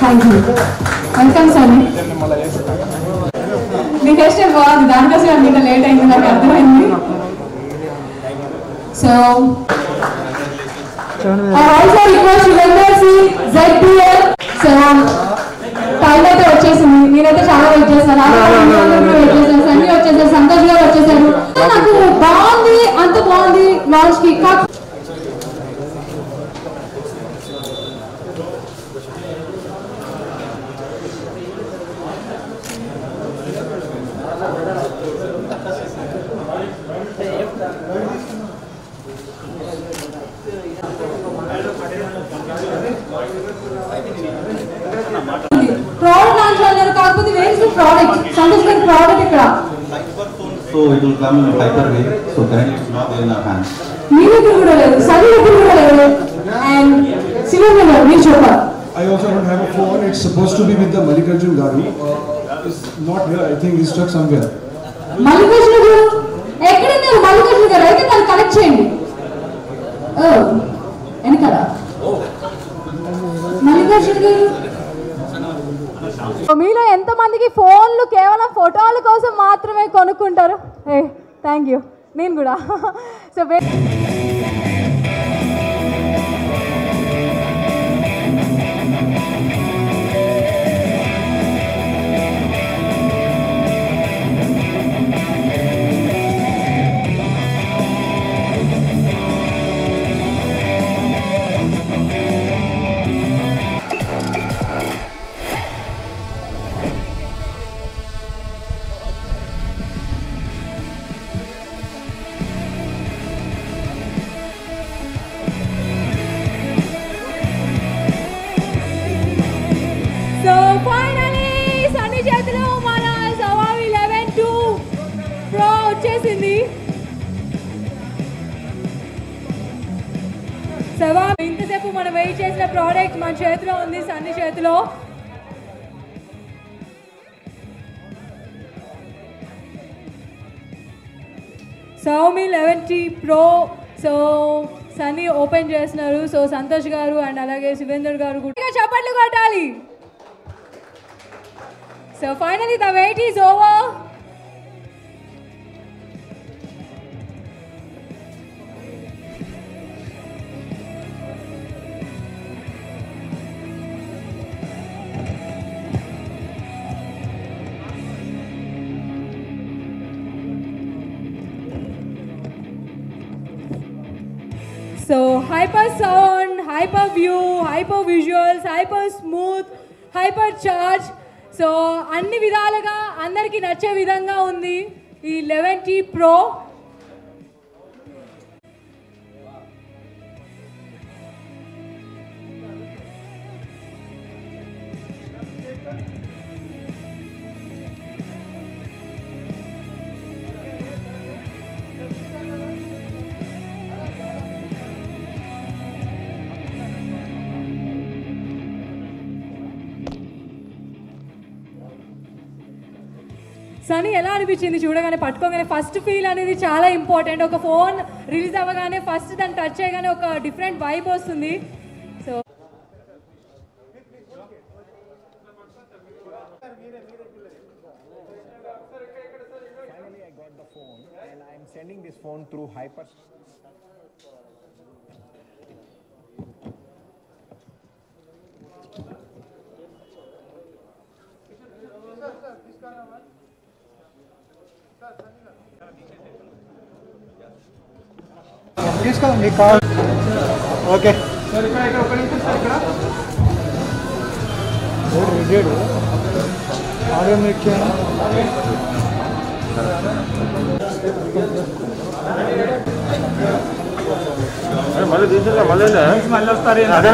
Thank you welcome Soni మీ test బాగుంది దానికోసం మీకు ఇంకా లేట్ అయింది నాకు అర్థమైంది so also request members ZPL so time అయితే వచ్చేసింది నేనైతే చాలా వెయిట్ చేశాను వెయిట్ చేశాను సంజయ్ వచ్చేసారు సంతోష్ గారు వచ్చేసారు నాకు బాగుంది అంత బాగుంది లాంచ్ కి కాక ప్రోడక్ట్ లాంచ్ అన్నారు కాకపోతే where is the product Santosh గారి ప్రోడక్ట్ ఇక్కడ So it will come in hyper way. So currently it's not there in our hands. మీ దగ్గర కూడా లేదు సరి దగ్గర కూడా లేదు అండ్ శివం గారు మీరు చెప్పారు I also don't have a phone. It's supposed to be with the Mallikarjun Garu. Uh, it's not here. I think he's stuck somewhere. Mallikarjuna గారు ఎక్కడున్నారు మల్లికార్జున గారు అయితే దాన్ని కనెక్ట్ చేయండి ఓ వెనకాల మల్లికార్జున గారు మీలో ఎంతమందికి ఫోన్లు కేవలం ఫోటోల కోసం మాత్రమే కొనుక్కుంటారు ఏ థ్యాంక్ యూ నేను కూడా సో సో ఫైనలీ సన్ని చేతిలో మన సవావి లెవెన్ టూ ప్రో వచ్చేసింది సవా ఇంతసేపు మనం వెయిట్ చేసిన ప్రోడక్ట్ మన చేతిలో ఉంది సన్ని చేతిలో Xiaomi eleven T pro so Sunny open చేస్తున్నారు సో సంతోష్ గారు అండ్ అలాగే శివేందర్ గారు కూడా చప్పట్లు కొట్టాలి so finally the wait is over so hyper sound hyper view hyper visuals hyper smooth hyper charge so అన్ని విధాలుగా అందరికీ నచ్చే విధంగా ఉంది ఈ లెవెన్ టీ ప్రో సనీ ఎలా అనిపించింది చూడగానే పట్టుకోగానే ఫస్ట్ ఫీల్ అనేది చాలా ఇంపార్టెంట్ ఒక ఫోన్ రిలీజ్ అవ్వగానే ఫస్ట్ దాన్ని టచ్ చేయగానే ఒక డిఫరెంట్ వైబ్ వస్తుంది so Finally, I got the phone and I'm sending this phone through Hyper. తీసుకో మీకు కావాలి ఓకే సార్ ఇక్కడ ఇక్కడ ఒక నిమిషం సార్ ఇక్కడ రెడీ ఆడియో మీకు మళ్ళీ తీసుకుంటా మళ్ళీ మళ్ళీ వస్తారు అదే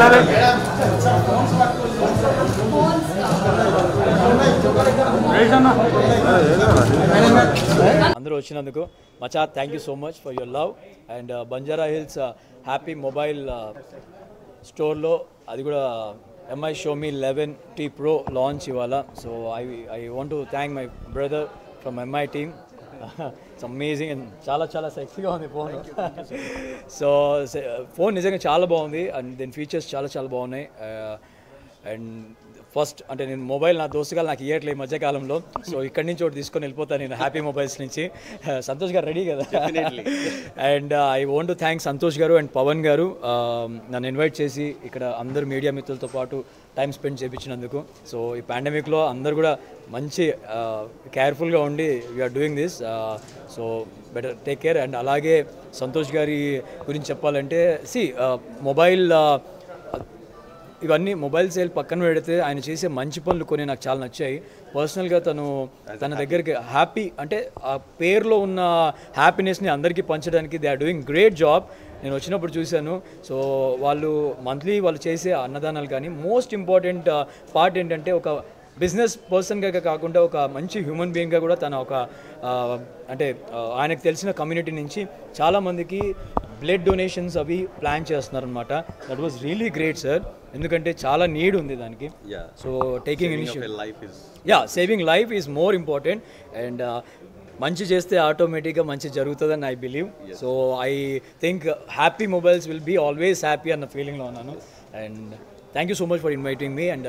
అందరూ వచ్చినందుకు మచా thank you so much for your love and Banjara hills happy mobile స్టోర్లో అది కూడా MI Xiaomi eleven T pro launch ఇవాళ so I I want to thank my brother from MI team it's amazing and చాలా చాలా సెక్సీగా ఉంది phone so phone నిజంగా చాలా బాగుంది అండ్ దీని ఫీచర్స్ చాలా చాలా బాగున్నాయి అండ్ ఫస్ట్ అంటే నేను మొబైల్ నా దోస్తుగాలు నాకు ఇవ్వట్లేదు ఈ మధ్యకాలంలో సో ఇక్కడి నుంచి ఒకటి తీసుకొని వెళ్ళిపోతాను నేను హ్యాపీ మొబైల్స్ నుంచి సంతోష్ గారు రెడీ కదా and I want to thank Santosh గారు అండ్ పవన్ గారు um, నన్ను ఇన్వైట్ చేసి ఇక్కడ అందరు మీడియా మిత్రులతో పాటు టైం స్పెండ్ చేయించినందుకు సో ఈ పాండమిక్లో అందరు కూడా మంచి కేర్ఫుల్గా ఉండి we are doing this so better take care and అలాగే సంతోష్ గారి గురించి చెప్పాలంటే సి మొబైల్ ఇవన్నీ మొబైల్ సేల్ పక్కన పెడితే ఆయన చేసే మంచి పనులు కొన్ని నాకు చాలా నచ్చాయి పర్సనల్గా తను తన దగ్గరికి హ్యాపీ అంటే ఆ పేరులో ఉన్న హ్యాపీనెస్ని అందరికీ పంచడానికి they are doing great job నేను వచ్చినప్పుడు చూశాను సో వాళ్ళు మంత్లీ వాళ్ళు చేసే అన్నదానాలు కానీ మోస్ట్ ఇంపార్టెంట్ పార్ట్ ఏంటంటే ఒక బిజినెస్ పర్సన్గా కాకుండా ఒక మంచి హ్యూమన్ బీయింగ్గా కూడా తన ఒక ఆ, అంటే ఆ, ఆయనకు తెలిసిన కమ్యూనిటీ నుంచి చాలామందికి బ్లడ్ డొనేషన్స్ అవి ప్లాన్ చేస్తున్నారు అనమాట that was really great sir ఎందుకంటే చాలా నీడ్ ఉంది దానికి Yeah. So taking Saving of initiative a life is yeah saving life is more important and మంచి చేస్తే ఆటోమేటిక్గా మంచి జరుగుతుందని I believe so I think happy mobiles will be always happy అన్న ఫీలింగ్లో ఉన్నాను and thank you so much for inviting మీ and